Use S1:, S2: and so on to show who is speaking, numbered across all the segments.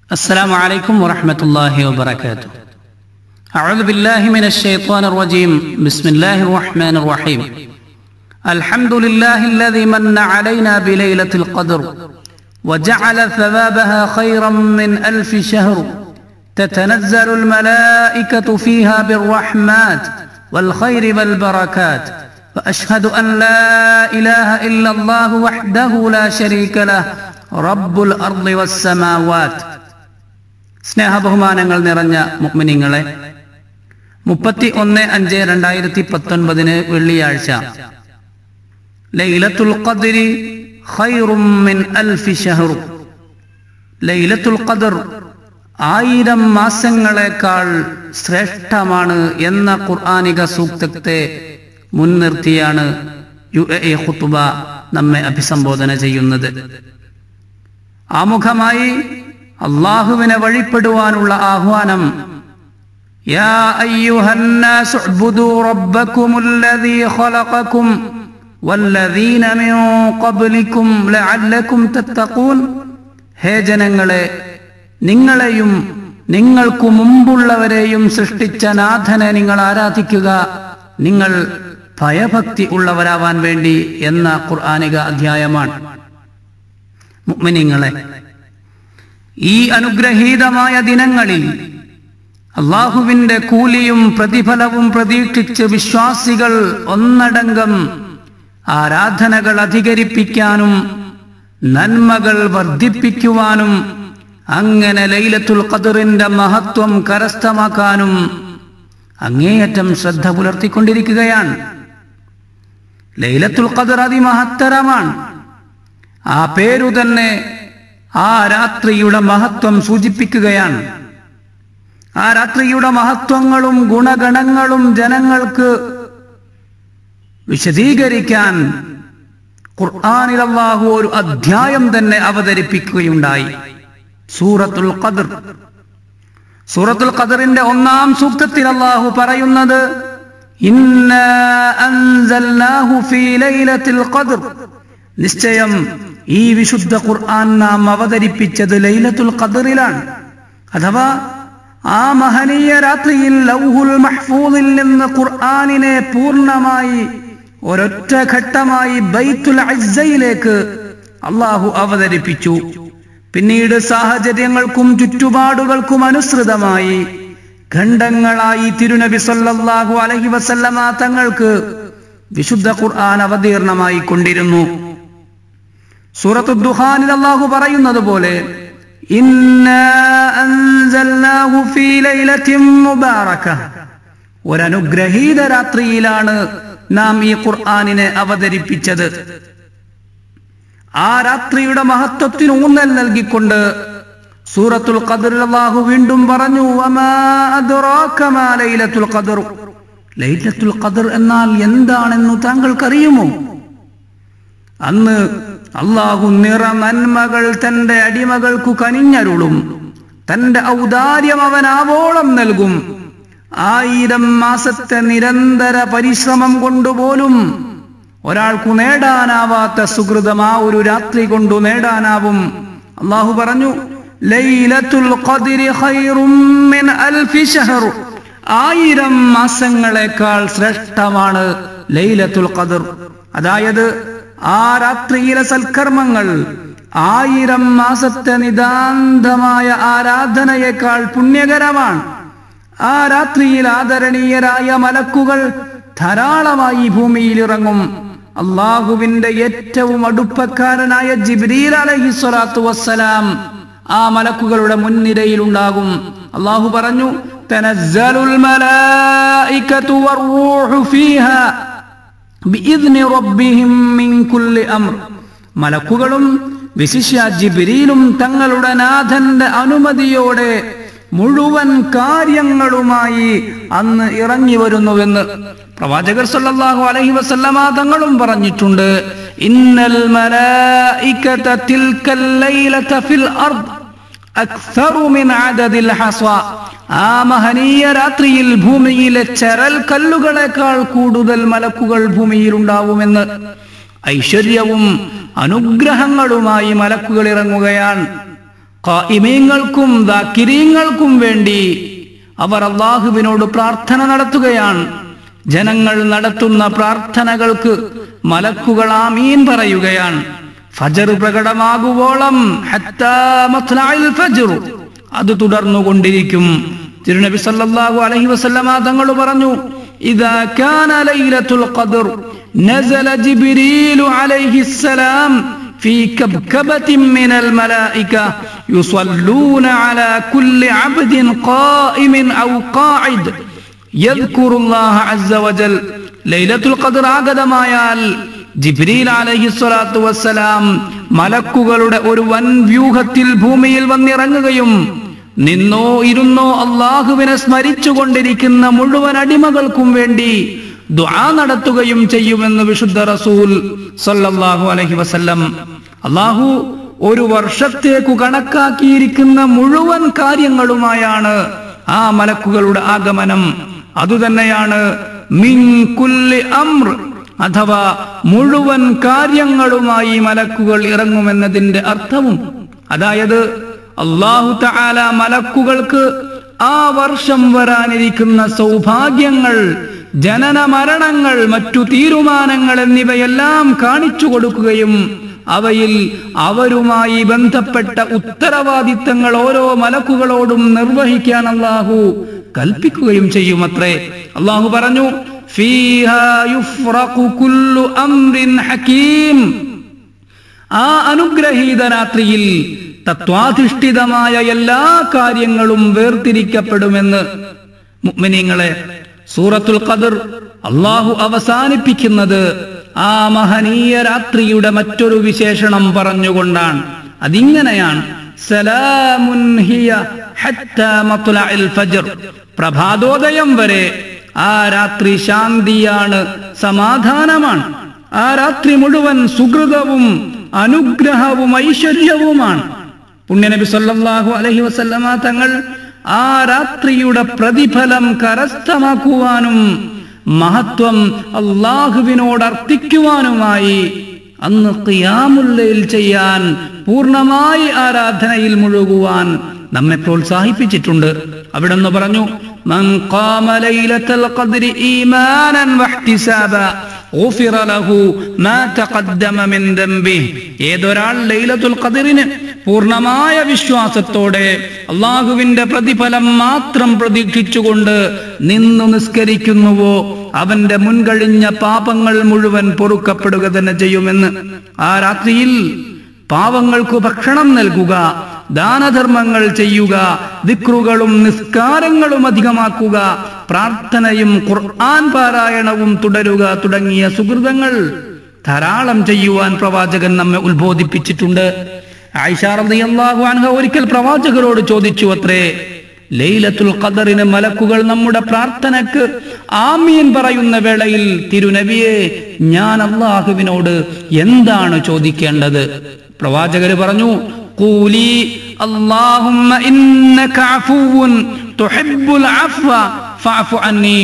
S1: السلام عليكم ورحمة الله وبركاته أعوذ بالله من الشيطان الرجيم بسم الله الرحمن الرحيم الحمد لله الذي من علينا بليلة القدر وجعل ثوابها خيرا من ألف شهر تتنزل الملائكة فيها بالرحمات والخير والبركات وأشهد أن لا إله إلا الله وحده لا شريك له رب الأرض والسماوات സ്നേഹബഹുമാനങ്ങൾ നിറഞ്ഞ മുക്മിനിങ്ങളെ മുപ്പത്തി ഒന്ന് അഞ്ച് രണ്ടായിരത്തി പത്തൊൻപതിന് വെള്ളിയാഴ്ച ലൈലത്തുൽ ഖദ്രി ഖൈറും മിൻ അൽഫി ഷഹർ ലൈലത്തുൽ ഖദർ ആയിരം മാസങ്ങളെക്കാൾ ശ്രേഷ്ഠമാണ് എന്ന ഖുർആാനിക സൂക്തത്തെ മുൻനിർത്തിയാണ് യു എ എ ഖുത്തുബ നമ്മെ അഭിസംബോധന ചെയ്യുന്നത് ആമുഖമായി അള്ളാഹുവിനെ വഴിപ്പെടുവാനുള്ള ആഹ്വാനം യാ അയ്യുഹന്നാസ് ഉഅ്ബുദൂ റബ്ബക്കുമുല്ലദീ ഖലഖക്കും വല്ലദീന മിൻ ഖബ്ലിക്കും ലഅല്ലക്കും തത്തഖൂൻ ഹേ ജനങ്ങളെ നിങ്ങളെയും നിങ്ങൾക്കു മുമ്പുള്ളവരെയും സൃഷ്ടിച്ച നാഥനെ നിങ്ങൾ ആരാധിക്കുക നിങ്ങൾ ഭയഭക്തി ഉള്ളവരാവാൻ വേണ്ടി എന്ന ഖുർആാനിക അധ്യായമാണ് മുഅ്മിനീങ്ങളെ ഈ അനുഗ്രഹീതമായ ദിനങ്ങളിൽ അള്ളാഹുവിന്റെ കൂലിയും പ്രതിഫലവും പ്രതീക്ഷിച്ച് വിശ്വാസികൾ ഒന്നടങ്കം ആരാധനകൾ അധികരിപ്പിക്കാനും നന്മകൾ വർദ്ധിപ്പിക്കുവാനും അങ്ങനെ ലൈലത്തുൽ ഖദറിന്റെ മഹത്വം കരസ്ഥമാക്കാനും അങ്ങേയറ്റം ശ്രദ്ധ പുലർത്തിക്കൊണ്ടിരിക്കുകയാണ് ലൈലത്തുൽ ഖദർ അതിമഹത്തരമാണ് ആ പേരു തന്നെ ആ രാത്രിയുടെ മഹത്വം സൂചിപ്പിക്കുകയാണ് ആ രാത്രിയുടെ മഹത്വങ്ങളും ഗുണഗണങ്ങളും ജനങ്ങൾക്ക് വിശദീകരിക്കാൻ ഖുർആാനിൽ അള്ളാഹു ഒരു അധ്യായം തന്നെ അവതരിപ്പിക്കുകയുണ്ടായി സൂറത്തുൽ ഖദർ സൂറത്തുൽ ഖദറിന്റെ ഒന്നാം സൂക്തത്തിൽ അള്ളാഹു പറയുന്നത് ഇന്നാ അൻസൽനാഹു ഫീ ലൈലത്തിൽ ഖദർ നിശ്ചയം ഈ വിശുദ്ധ ഖുർആൻ നാം അവതരിപ്പിച്ചത് ലൈലത്തുൽ ഖദറിലാണ് അഥവാ ആ മഹനീയ രാത്രിയിൽ ലൗഹുൽ മഹ്ഫൂദിൽ നിന്ന് ഖുർആനിനെ പൂർണ്ണമായി ഒരൊറ്റ ഘട്ടമായി ബൈത്തുൽ അസ്സയിലേക്ക് അള്ളാഹു അവതരിപ്പിച്ചു പിന്നീട് സാഹചര്യങ്ങൾക്കും ചുറ്റുപാടുകൾക്കും അനുസൃതമായി ഖണ്ഡങ്ങളായി തിരുനബി സല്ലല്ലാഹു അലൈഹി വസല്ലമ തങ്ങൾക്ക് വിശുദ്ധ ഖുർആൻ അവതീർണമായി കൊണ്ടിരുന്നു സൂറത്തു ദുഹാനിൽ അള്ളാഹു പറയുന്നത് പോലെ ഒരനുഗ്രഹീത രാത്രിയിലാണ് നാം ഈ ഖുർആാനിനെ അവതരിപ്പിച്ചത് ആ രാത്രിയുടെ മഹത്വത്തിന് ഊന്നൽ നൽകിക്കൊണ്ട് സൂറത്തുൽ ഖദർ അള്ളാഹു വീണ്ടും പറഞ്ഞു ലൈലത്തുൽ ഖദർ ലൈലത്തുൽ ഖദർ എന്നാൽ എന്താണെന്ന് താങ്കൾക്കറിയുമോ അന്ന് അള്ളാഹു നിറ നന്മകൾ തന്റെ അടിമകൾക്കു കനിഞ്ഞരുളും തന്റെ ഔദാര്യം അവൻ ആവോളം നൽകും ആയിരം മാസത്തെ നിരന്തര പരിശ്രമം കൊണ്ടുപോലും ഒരാൾക്കു നേടാനാവാത്ത സുഹൃതം ആ ഒരു രാത്രി കൊണ്ടു നേടാനാവും അള്ളാഹു പറഞ്ഞു ലൈലത്തുൽ ഖദ്രി ഖൈറും മിൻ അൽഫി ഷഹർ ആയിരം മാസങ്ങളെക്കാൾ ശ്രേഷ്ഠമാണ് ലൈലത്തുൽ ഖദർ അതായത് ആ രാത്രിയിലെ സൽക്കർമ്മങ്ങൾ ആയിരം മാസത്തെ നിതാന്തമായ ആരാധനയേക്കാൾ പുണ്യകരമാണ് ആ രാത്രിയിൽ ആദരണീയരായ മലക്കുകൾ ധാരാളമായി ഭൂമിയിൽ ഇറങ്ങും അള്ളാഹുവിന്റെ ഏറ്റവും അടുപ്പക്കാരനായ ജിബ്രീൽ അലഹി സ്വലാത്തു വസ്സലാം ആ മലക്കുകളുടെ മുൻനിരയിൽ ഉണ്ടാകും അള്ളാഹു പറഞ്ഞു തനസ്സലുൽ മലായികതു വറൂഹു ഫീഹാ ബിഇദ്നി റബ്ബിഹിം മിൻ കുല്ലി അംർ മലക്കുകളും വിശിഷ്യ ജിബ്രീലും തങ്ങളുടെ നാഥന്റെ അനുമതിയോടെ മുഴുവൻ കാര്യങ്ങളുമായി അന്ന് ഇറങ്ങി വരുന്നുവെന്ന് പ്രവാചകർ സല്ലല്ലാഹു അലൈഹി വസല്ലമ തങ്ങളും പറഞ്ഞിട്ടുണ്ട് ഇന്നൽ മലായികത തിൽക്കൽ ലൈലത ഫിൽ അർദ് അക്സറു മിൻ അദദിൽ ഹസ ആ മഹനീയ രാത്രിയിൽ ഭൂമിയിലെ ചരൽ കല്ലുകളെക്കാൾ കൂടുതൽ മലക്കുകൾ ഭൂമിയിൽ ഉണ്ടാവുമെന്ന് ഐശ്വര്യവും അനുഗ്രഹങ്ങളുമായി മലക്കുകൾ ഇറങ്ങുകയാണ് ഖായിമീങ്ങൾക്കും ദാക്കിരീങ്ങൾക്കും വേണ്ടി അവർ അള്ളാഹുവിനോട് പ്രാർത്ഥന നടത്തുകയാണ് ജനങ്ങൾ നടത്തുന്ന പ്രാർത്ഥനകൾക്ക് മലക്കുകൾ ആമീൻ പറയുകയാണ് ഫജർ പ്രകടമാകുവോളം ഹത്താ മത്ലഅൽ ഫജ്ർ അത് തുടർന്നുകൊണ്ടിരിക്കും തിരുനബി സല്ലല്ലാഹു അലൈഹി വസല്ലമ തങ്ങൾ പറഞ്ഞു ഇദാ കാന ലൈലത്തുൽ ഖദ്ർ നസല ജിബ്രീലു അലൈഹിസ്സലാം في كبكبة من الملائكة يصلون على كل عبد قائم أو قاعد يذكر الله عز وجل ليلة القدر ആഗതമായാൽ ജിബ്രീൽ അലൈഹി സ്വലാത്തു വസ്സലാം മലക്കുകളുടെ ഒരു വൻ വ്യൂഹത്തിൽ ഭൂമിയിൽ വന്നിറങ്ങുകയും നിന്നോ ഇരുന്നോ അള്ളാഹുവിനെ സ്മരിച്ചുകൊണ്ടിരിക്കുന്ന മുഴുവൻ അടിമകൾക്കും വേണ്ടി ദുആ നടത്തുകയും ചെയ്യുമെന്ന് വിശുദ്ധ റസൂൽ സല്ലല്ലാഹു അലൈഹി വസല്ലം അള്ളാഹു ഒരു വർഷത്തേക്കു കണക്കാക്കിയിരിക്കുന്ന മുഴുവൻ കാര്യങ്ങളുമായാണ് ആ മലക്കുകളുടെ ആഗമനം അതുതന്നെയാണ് മിൻ കുല്ലി അമ്ര അഥവാ മുഴുവൻ കാര്യങ്ങളുമായി മലക്കുകൾ ഇറങ്ങുമെന്നതിന്റെ അർത്ഥവും അതായത് അള്ളാഹു തആല മലക്കുകൾക്ക് ആ വർഷം വരാനിരിക്കുന്ന സൗഭാഗ്യങ്ങൾ ജനന മരണങ്ങൾ മറ്റു തീരുമാനങ്ങൾ എന്നിവയെല്ലാം കാണിച്ചു കൊടുക്കുകയും അവയിൽ അവരുമായി ബന്ധപ്പെട്ട ഉത്തരവാദിത്തങ്ങൾ ഓരോ മലക്കുകളോടും നിർവഹിക്കാൻ അള്ളാഹു കൽപ്പിക്കുകയും ചെയ്യുമത്രേ അള്ളാഹു പറഞ്ഞു ഫീഹാ യുഫ്റഖു കുല്ലു അംറിൻ ഹകീം ആ അനുഗ്രഹീത രാത്രിയിൽ തത്വാധിഷ്ഠിതമായ എല്ലാ കാര്യങ്ങളും വേർതിരിക്കപ്പെടുമെന്ന് മുഅ്മിനീങ്ങളെ സൂറത്തുൽ ഖദർ അള്ളാഹു അവസാനിപ്പിക്കുന്നത് ആ മഹനീയ രാത്രിയുടെ മറ്റൊരു വിശേഷണം പറഞ്ഞുകൊണ്ടാണ് അതിങ്ങനെയാണ് സലാമുൻ ഹിയ ഹത്താ മത്ലഇൽ ഫജ്ർ പ്രഭാതോദയം വരെ ആ രാത്രി ശാന്തിയാണ് സമാധാനമാണ് ആ രാത്രി മുഴുവൻ സുഹൃതവും അനുഗ്രഹവും ഐശ്വര്യവുമാണ് പുണ്യനബി സല്ലല്ലാഹു അലൈഹി വസല്ലമ തങ്ങൾ ആ രാത്രിയുടെ പ്രതിഫലം കരസ്ഥമാക്കുവാനും മഹത്വം അള്ളാഹുവിനോട് അർത്ഥിക്കുവാനുമായി അന്ന് ഖിയാമുല്ലയിൽ ചെയ്യാൻ പൂർണ്ണമായി ആരാധനയിൽ മുഴുകുവാൻ നമ്മെ പ്രോത്സാഹിപ്പിച്ചിട്ടുണ്ട് അവിടെ നിന്ന് പറഞ്ഞു മൻ ഖാമ ലൈലത്തൽ ഖദ്രി ഈമാനൻ വഹ്തിസാബ ഗുഫിറ ലഹു മാ തഖദ്ദമ മിൻ ദംബിഹി ഏതൊരാൾ ലൈലത്തുൽ ഖദ്റിന് പൂർണ്ണമായ വിശ്വാസത്തോടെ അള്ളാഹുവിന്റെ പ്രതിഫലം മാത്രം പ്രതീക്ഷിച്ചുകൊണ്ട് നിന്നു നിസ്കരിക്കുന്നുവോ അവന്റെ മുൻകഴിഞ്ഞ പാപങ്ങൾ മുഴുവൻ പൊറുക്കപ്പെടുക തന്നെ ചെയ്യുമെന്ന് ആ രാത്രിയിൽ പാവങ്ങൾക്ക് ഭക്ഷണം നൽകുക ദാനധർമ്മങ്ങൾ ചെയ്യുക ദിക്റുകളും നിസ്കാരങ്ങളും അധികമാക്കുക പ്രാർത്ഥനയും ഖുർആൻ പാരായണവും തുടരുക തുടങ്ങിയ സുഹൃതങ്ങൾ ധാരാളം ചെയ്യുവാൻ പ്രവാചകൻ നമ്മെ ഉത്ബോധിപ്പിച്ചിട്ടുണ്ട് ആയിഷാറിയാഹു അൻഹ ഒരിക്കൽ പ്രവാചകരോട് ചോദിച്ചു അത്രേ ലൈലത്തുൽ ഖദറിന് മലക്കുകൾ നമ്മുടെ പ്രാർത്ഥനക്ക് ആമീൻ പറയുന്ന വേളയിൽ തിരുനബിയെ ഞാൻ അള്ളാഹുവിനോട് എന്താണ് ചോദിക്കേണ്ടത് പ്രവാചകര് പറഞ്ഞു കൂലി അല്ലാഹുമ്മ ഇന്നക അഫുവുൻ തുഹിബ്ബുൽ അഫ്വ ഫഅഫു അന്നി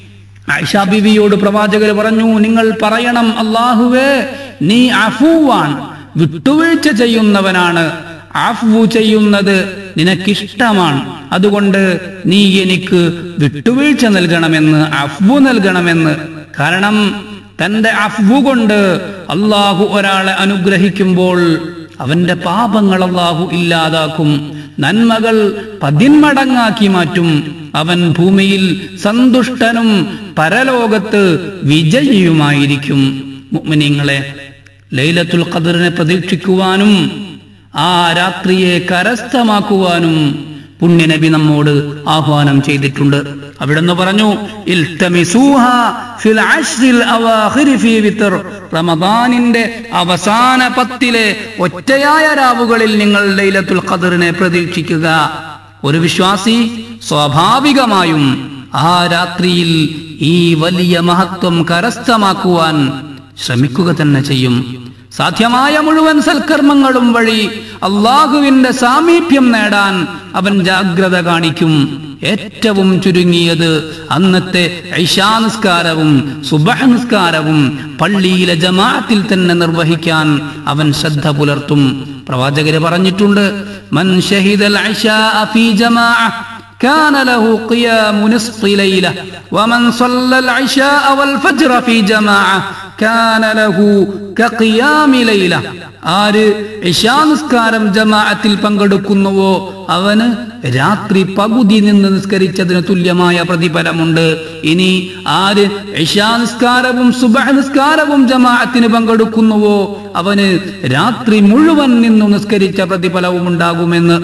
S1: ആയിഷ ബിവിയോട് പ്രവാചകര് പറഞ്ഞു നിങ്ങൾ പറയണം അള്ളാഹുവേ നീ അഫുവാൻ വിട്ടുവീഴ്ച ചെയ്യുന്നവനാണ് അഫ്വു ചെയ്യുന്നത് നിനക്കിഷ്ടമാണ് അതുകൊണ്ട് നീ എനിക്ക് വിട്ടുവീഴ്ച നൽകണമെന്ന് അഫ്വു നൽകണമെന്ന് കാരണം തന്റെ അഫ്വു കൊണ്ട് അള്ളാഹു ഒരാളെ അനുഗ്രഹിക്കുമ്പോൾ അവന്റെ പാപങ്ങൾ അള്ളാഹു ഇല്ലാതാക്കും നന്മകൾ പതിന്മടങ്ങാക്കി മാറ്റും അവൻ ഭൂമിയിൽ സന്തുഷ്ടനും പരലോകത്ത് വിജയിയുമായിരിക്കും മുഅ്മിനീങ്ങളെ ലൈലത്തുൽ ഖദറിനെ പ്രതീക്ഷിക്കുവാനും ആ രാത്രിയെ കരസ്ഥമാക്കുവാനും പുണ്യനബി നമ്മോട് ആഹ്വാനം ചെയ്തിട്ടുണ്ട് അവിടുന്ന് പറഞ്ഞു ഇൽതമിസൂഹ ഫിൽ അശ്രിൽ അവാഖിരി ഫീ വിത്ർ റമദാനിന്റെ അവസാന പത്തിലെ ഒറ്റയായ രാവുകളിൽ നിങ്ങൾ ലൈലത്തുൽ ഖദറിനെ പ്രതീക്ഷിക്കുക ഒരു വിശ്വാസി സ്വാഭാവികമായും ആ രാത്രിയിൽ ഈ വലിയ മഹത്വം കരസ്ഥമാക്കുവാൻ ശ്രമിക്കുക തന്നെ ചെയ്യും സാധ്യമായ മുഴുവൻ സൽക്കർമ്മങ്ങളും വഴി അള്ളാഹുവിന്റെ സാമീപ്യം നേടാൻ അവൻ ജാഗ്രത കാണിക്കും ഏറ്റവും ചുരുങ്ങിയത് അന്നത്തെ ഐശാനിസ്കാരവും സുബഹനിസ്കാരവും പള്ളിയിലെ ജമാഅത്തിൽ തന്നെ നിർവഹിക്കാൻ അവൻ ശ്രദ്ധ പുലർത്തും പ്രവാചകര് പറഞ്ഞിട്ടുണ്ട് മൻ ഷഹിദൽ ഇശാഅ ഫീ ജമാഅ كان له قيام نصف ليلة ومن صلى العشاء والفجر في جماعة كان له كقيام ليلة ആര് ഇശാ നിസ്കാരം ജമാഅത്തിൽ പങ്കെടുക്കുന്നുവോ അവന് രാത്രി പകുതി നിന്ന് നിസ്കരിച്ചതിന് തുല്യമായ പ്രതിഫലമുണ്ട് ഇനി ആര് ഇശാ നിസ്കാരവും സുബഹ നിസ്കാരവും ജമാഅത്തിന് പങ്കെടുക്കുന്നുവോ അവന് രാത്രി മുഴുവൻ നിന്നു നിസ്കരിച്ച പ്രതിഫലവും ഉണ്ടാകുമെന്ന്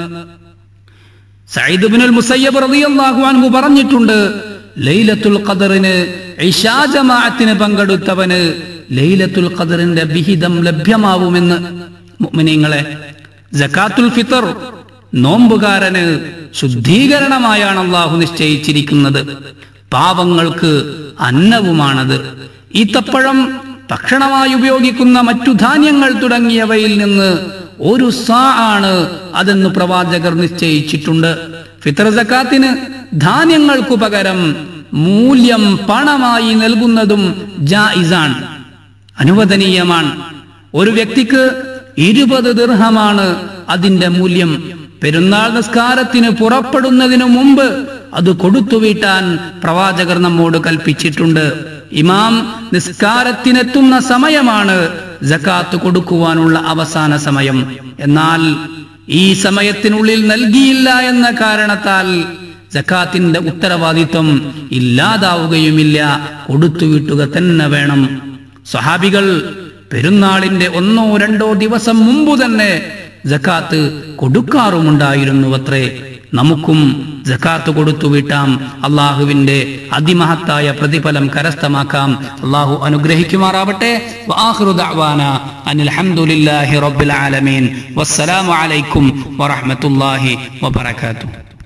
S1: സയ്യിദ് ഇബ്നുൽ മുസയ്യബ് റളിയല്ലാഹു അൻഹു പറഞ്ഞിട്ടുണ്ട് ലൈലത്തുൽ ഖദറിന് ഇശാ ജമാഅത്തിന് പങ്കെടുത്തവന് ലൈലത്തുൽ ഖദറിന്റെ വിഹിതം ലഭ്യമാവുമെന്ന് മുഅ്മിനീങ്ങളെ സകാത്തുൽ ഫിത്തർ നോമ്പുകാരന് ശുദ്ധീകരണമായാണ് അള്ളാഹു നിശ്ചയിച്ചിരിക്കുന്നത് പാവങ്ങൾക്ക് അന്നവുമാണത് ഈത്തപ്പഴം ഭക്ഷണമായി ഉപയോഗിക്കുന്ന മറ്റു ധാന്യങ്ങൾ തുടങ്ങിയവയിൽ നിന്ന് ഒരു സാ ആണ് അതെന്ന് പ്രവാചകർ നിശ്ചയിച്ചിട്ടുണ്ട് ഫിത്ര സക്കാത്തിന് ധാന്യങ്ങൾക്കു പകരം മൂല്യം പണമായി നൽകുന്നതും ജായിസാണ് അനുവദനീയമാണ് ഒരു വ്യക്തിക്ക് ഇരുപത് ദീർഘമാണ് അതിന്റെ മൂല്യം പെരുന്നാൾ നിസ്കാരത്തിന് പുറപ്പെടുന്നതിനു മുമ്പ് അത് കൊടുത്തുവീട്ടാൻ പ്രവാചകർ നമ്മോട് കൽപ്പിച്ചിട്ടുണ്ട് ഇമാം നിസ്കാരത്തിനെത്തുന്ന സമയമാണ് ജക്കാത്ത് കൊടുക്കുവാനുള്ള അവസാന സമയം എന്നാൽ ഈ സമയത്തിനുള്ളിൽ നൽകിയില്ല എന്ന കാരണത്താൽ ജക്കാത്തിന്റെ ഉത്തരവാദിത്വം ഇല്ലാതാവുകയുമില്ല കൊടുത്തുവിട്ടുക തന്നെ വേണം സ്വഹാബികൾ പെരുന്നാളിന്റെ ഒന്നോ രണ്ടോ ദിവസം മുമ്പ് തന്നെ ജക്കാത്ത് കൊടുക്കാറുമുണ്ടായിരുന്നുവത്രേ നമുക്കും ജക്കാത്ത് കൊടുത്തു വിട്ടാം അള്ളാഹുവിന്റെ അതിമഹത്തായ പ്രതിഫലം കരസ്ഥമാക്കാം അള്ളാഹു അനുഗ്രഹിക്കുമാറാവട്ടെ വആഖിറു ദഅ്വാന അനിൽ ഹംദുലില്ലാഹി റബ്ബിൽ ആലമീൻ വസ്സലാമു അലൈക്കും വറഹ്മത്തുള്ളാഹി വബറകാതുഹു